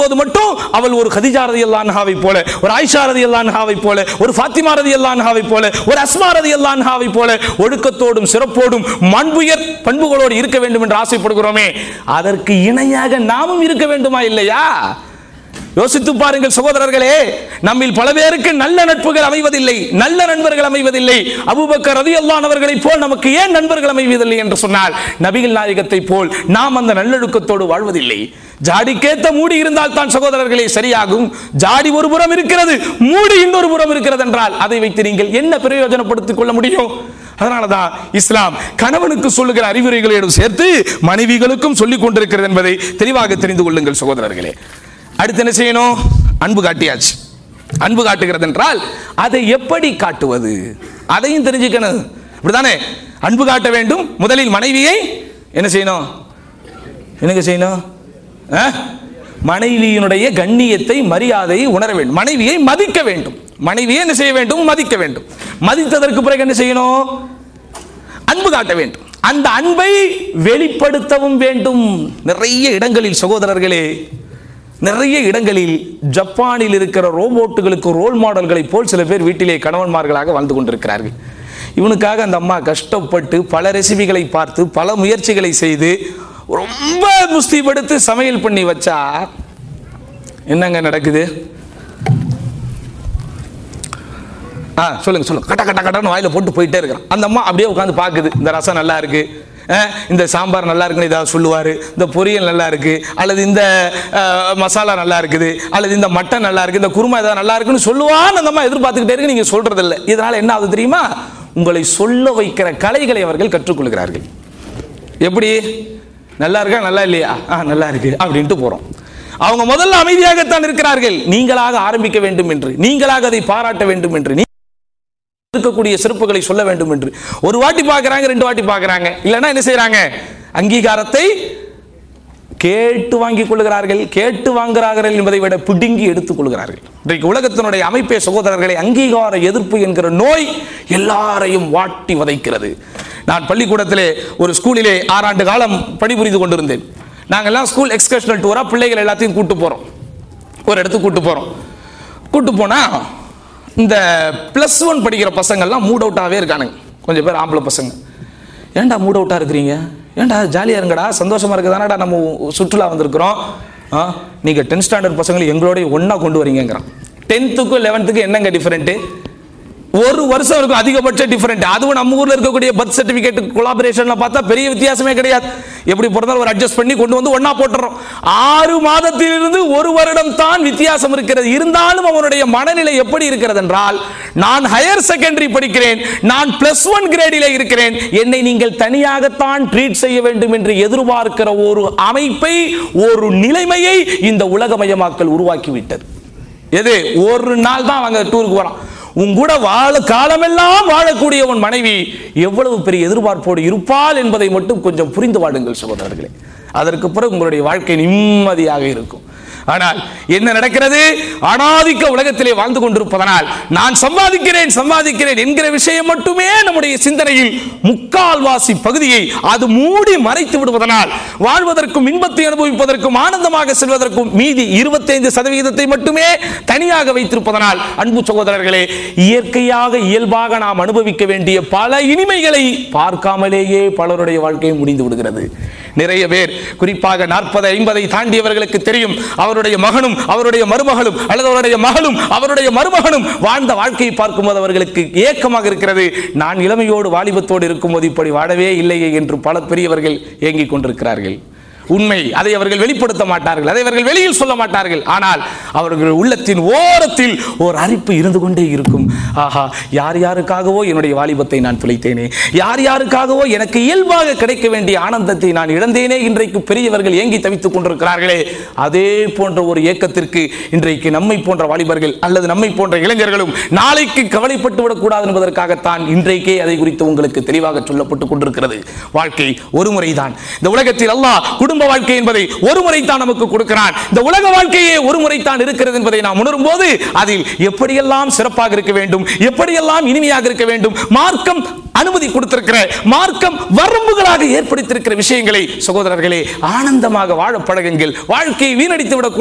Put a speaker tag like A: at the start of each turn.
A: வரும்போது மட்டும் அவள் ஒரு ஹதிஜா ரதியல்லான்ஹாவை போல ஒரு ஆயிஷா ரதியல்லான்ஹாவை போல ஒரு ஃபாத்திமா ரதியல்லான்ஹாவை போல ஒரு அஸ்மா ரதியல்லான்ஹாவை போல ஒழுக்கத்தோடும் சிறப்போடும் மண்புயர் பண்புகளோடு இருக்க வேண்டும் என்று ஆசைப்படுகிறோமே அதற்கு இணையாக நாமும் இருக்க வேண்டுமா இல்லையா யோசித்து பாருங்கள் சகோதரர்களே நம்மில் பல பேருக்கு நல்ல நட்புகள் அமைவதில்லை நல்ல நண்பர்கள் அமைவதில்லை அபூபக்கர் ரலியல்லாஹு அவர்களை போல் நமக்கு ஏன் நண்பர்கள் அமைவதில்லை என்று சொன்னால் நபிகள் நாயகத்தை போல் நாம் அந்த நல்லொழுக்கத்தோடு வாழ்வதில்லை ஜாடிக்கேத்த மூடி இருந்தால் தான் சகோதரர்களே சரியாகும் ஜாடி ஒரு புறம் இருக்கிறது மூடி இன்னொரு புறம் இருக்கிறது என்றால் அதை வைத்து நீங்கள் என்ன பிரயோஜனப்படுத்திக் கொள்ள முடியும் அதனாலதான் இஸ்லாம் கணவனுக்கு சொல்லுகிற அறிவுரைகளோடு சேர்த்து மனைவிகளுக்கும் சொல்லிக் கொண்டிருக்கிறது என்பதை தெளிவாக தெரிந்து கொள்ளுங்கள் சகோதரர்களே அடுத்து என்ன செய்யணும் அன்பு காட்டியாச்சு அன்பு காட்டுகிறது என்றால் அதை எப்படி காட்டுவது அதையும் தெரிஞ்சுக்கணும் இப்படிதானே அன்பு காட்ட வேண்டும் முதலில் மனைவியை என்ன செய்யணும் என்னங்க செய்யணும் ஆ? மனைவியினுடைய கண்ணியத்தை மரியாதையை உணர வேண்டும் மனைவியை மதிக்க வேண்டும் மனைவியை என்ன செய்ய வேண்டும் மதிக்க வேண்டும் மதித்ததற்கு பிறகு என்ன செய்யணும் அன்பு காட்ட வேண்டும் அந்த அன்பை வெளிப்படுத்தவும் வேண்டும் நிறைய இடங்களில் சகோதரர்களே நிறைய இடங்களில் ஜப்பானில் இருக்கிற ரோபோட்டுகளுக்கு ரோல் மாடல்களை போல் சில பேர் வீட்டிலே கணவன்மார்களாக வாழ்ந்து கொண்டிருக்கிறார்கள் இவனுக்காக அந்த அம்மா கஷ்டப்பட்டு பல ரெசிபிகளை பார்த்து பல முயற்சிகளை செய்து ரொம்ப முஸ்தீபடுத்து சமையல் பண்ணி வச்சா என்னங்க நடக்குது ஆ சொல்லுங்க சொல்லுங்க கட்ட கட்ட கட்டன்னு வாயில போட்டு போயிட்டே இருக்கிறான் அந்த அம்மா அப்படியே உட்காந்து பார்க்குது இந்த ரசம் நல்லா இருக்கு அஹ், இந்த சாம்பார் நல்லா இருக்குன்னு ஏதாவது சொல்லுவார் இந்த பொரியல் நல்லா இருக்கு அல்லது இந்த அஹ், மசாலா நல்லா இருக்குது அல்லது இந்த மட்டன் நல்லா இருக்கு இந்த குருமா ஏதாவது நல்லா இருக்குன்னு சொல்லுவான்னு அந்த அம்மா எதிர்பார்த்துக்கிட்டே இருக்கு நீங்க சொல்றது இல்லை இதனால என்ன ஆகுது தெரியுமா உங்களை சொல்ல வைக்கிற கலைகளை அவர்கள் கற்றுக்கொள்கிறார்கள் எப்படி நல்லா இருக்கா நல்லா இல்லையா ஆ நல்லா இருக்கு அப்படின்ட்டு போறோம் அவங்க முதல்ல அமைதியாகத்தான் இருக்கிறார்கள் நீங்களாக ஆரம்பிக்க வேண்டும் என்று நீங்களாக அதை பாராட்ட வேண்டும் என்று நீ இருக்கக்கூடிய சிறப்புகளை சொல்ல வேண்டும் என்று ஒரு வாட்டி பார்க்கறாங்க ரெண்டு வாட்டி பார்க்கறாங்க இல்லைன்னா என்ன செய்றாங்க அங்கீகாரத்தை கேட்டு வாங்கிக் கொள்கிறார்கள் கேட்டு வாங்குகிறார்கள் என்பதை விட பிடுங்கி எடுத்துக் கொள்கிறார்கள் இன்றைக்கு உலகத்தினுடைய அமைப்பே சகோதரர்களை அங்கீகார எதிர்ப்பு என்கிற நோய் எல்லாரையும் வாட்டி வதைக்கிறது நான் பள்ளிக்கூடத்திலே ஒரு ஸ்கூலிலே ஆறாண்டு காலம் பணிபுரிந்து கொண்டிருந்தேன் நாங்கெல்லாம் ஸ்கூல் எக்ஸ்கர்ஷனல் டூரா பிள்ளைகள் எல்லாத்தையும் கூட்டு போறோம் ஒரு இடத்துக்கு கூட்டு போறோம் கூட்டு போனா இந்த ப்ளஸ் ஒன் படிக்கிற பசங்கள்லாம் மூட் அவுட்டாகவே இருக்கானுங்க கொஞ்சம் பேர் ஆம்பளை பசங்க ஏன்டா மூட் அவுட்டாக இருக்கிறீங்க ஏன்டா ஜாலியாக இருங்கடா சந்தோஷமா இருக்குதானடா நம்ம சுற்றுலா வந்திருக்கிறோம் ஆ நீங்கள் டென்த் ஸ்டாண்டர்ட் பசங்களை எங்களோட ஒன்றா கொண்டு வரீங்கங்கிறான் டென்த்துக்கும் லெவன்த்துக்கும் என்னங்க டிஃப்ரெண்ட்டு ஒரு வருஷம் இருக்கும் அதிகபட்ச டிஃபரெண்ட் அதுவும் நம்ம ஊர்ல இருக்கக்கூடிய பர்த் சர்டிபிகேட் கொலாபரேஷன்ல பார்த்தா பெரிய வித்தியாசமே கிடையாது எப்படி பிறந்தாலும் ஒரு அட்ஜஸ்ட் பண்ணி கொண்டு வந்து ஒண்ணா போட்டுறோம் ஆறு மாதத்திலிருந்து ஒரு வருடம் தான் வித்தியாசம் இருக்கிறது இருந்தாலும் அவனுடைய மனநிலை எப்படி இருக்கிறது என்றால் நான் ஹையர் செகண்டரி படிக்கிறேன் நான் பிளஸ் ஒன் கிரேடில் இருக்கிறேன் என்னை நீங்கள் தனியாகத்தான் ட்ரீட் செய்ய வேண்டும் என்று எதிர்பார்க்கிற ஒரு அமைப்பை ஒரு நிலைமையை இந்த உலகமயமாக்கல் உருவாக்கி விட்டது எது ஒரு நாள் தான் அவங்க டூருக்கு போறான் உன் கூட வாழ காலமெல்லாம் வாழக்கூடிய உன் மனைவி எவ்வளவு பெரிய எதிர்பார்ப்போடு இருப்பாள் என்பதை மட்டும் கொஞ்சம் புரிந்து வாடுங்கள் சகோதரர்களே அதற்கு பிறகு உங்களுடைய வாழ்க்கை நிம்மதியாக இருக்கும் ஆனால் என்ன நடக்கிறது அனாதிக்க உலகத்திலே வாழ்ந்து கொண்டிருப்பதனால் நான் சம்பாதிக்கிறேன் சம்பாதிக்கிறேன் என்கிற விஷயம் மட்டுமே நம்முடைய சிந்தனையில் முக்கால்வாசி பகுதியை அது மூடி மறைத்து விடுவதனால் வாழ்வதற்கும் இன்பத்தை அனுபவிப்பதற்கும் ஆனந்தமாக செல்வதற்கும் மீதி இருபத்தைந்து சதவிகிதத்தை மட்டுமே தனியாக வைத்திருப்பதனால் அன்பு சகோதரர்களே இயற்கையாக இயல்பாக நாம் அனுபவிக்க வேண்டிய பல இனிமைகளை பார்க்காமலேயே பலருடைய வாழ்க்கை முடிந்து விடுகிறது நிறைய பேர் குறிப்பாக நாற்பது ஐம்பதை தாண்டியவர்களுக்கு தெரியும் அவருடைய மகனும் அவருடைய மருமகளும் அல்லது அவருடைய மகளும் அவருடைய மருமகனும் வாழ்ந்த வாழ்க்கையை பார்க்கும்போது அவர்களுக்கு ஏக்கமாக இருக்கிறது நான் இளமையோடு வாலிபத்தோடு இருக்கும்போது இப்படி வாழவே இல்லையே என்று பல பெரியவர்கள் ஏங்கிக் கொண்டிருக்கிறார்கள் உண்மை அதை அவர்கள் வெளிப்படுத்த மாட்டார்கள் அதை அவர்கள் வெளியில் சொல்ல மாட்டார்கள் ஆனால் அவர்கள் உள்ளத்தின் ஓரத்தில் ஒரு அரிப்பு இருந்து கொண்டே இருக்கும் ஆஹா யார் யாருக்காகவோ என்னுடைய வாலிபத்தை நான் துளைத்தேனே யார் யாருக்காகவோ எனக்கு இயல்பாக கிடைக்க வேண்டிய ஆனந்தத்தை நான் இழந்தேனே இன்றைக்கு பெரியவர்கள் ஏங்கி தவித்துக் கொண்டிருக்கிறார்களே அதே போன்ற ஒரு ஏக்கத்திற்கு இன்றைக்கு நம்மை போன்ற வாலிபர்கள் அல்லது நம்மை போன்ற இளைஞர்களும் நாளைக்கு கவலைப்பட்டு விடக்கூடாது என்பதற்காகத்தான் இன்றைக்கே அதை குறித்து உங்களுக்கு தெளிவாக சொல்லப்பட்டுக் கொண்டிருக்கிறது வாழ்க்கை ஒரு முறைதான் இந்த உலகத்தில் அல்லாஹ் குடும்ப வாழ்க்கை என்பதை ஒரு முறைத்தான் நமக்கு கொடுக்கிறான் இந்த உலக வாழ்க்கையே ஒரு முறைத்தான் இருக்கிறது என்பதை நாம் உணரும் போது அதில் எப்படியெல்லாம் சிறப்பாக இருக்க வேண்டும் எப்படியெல்லாம் இனிமையாக இருக்க வேண்டும் மார்க்கம் அனுமதி கொடுத்திருக்கிற மார்க்கம் வரம்புகளாக ஏற்படுத்தியிருக்கிற விஷயங்களை சகோதரர்களே ஆனந்தமாக வாழ பழகுங்கள் வாழ்க்கையை வீணடித்து விடக்கூடாது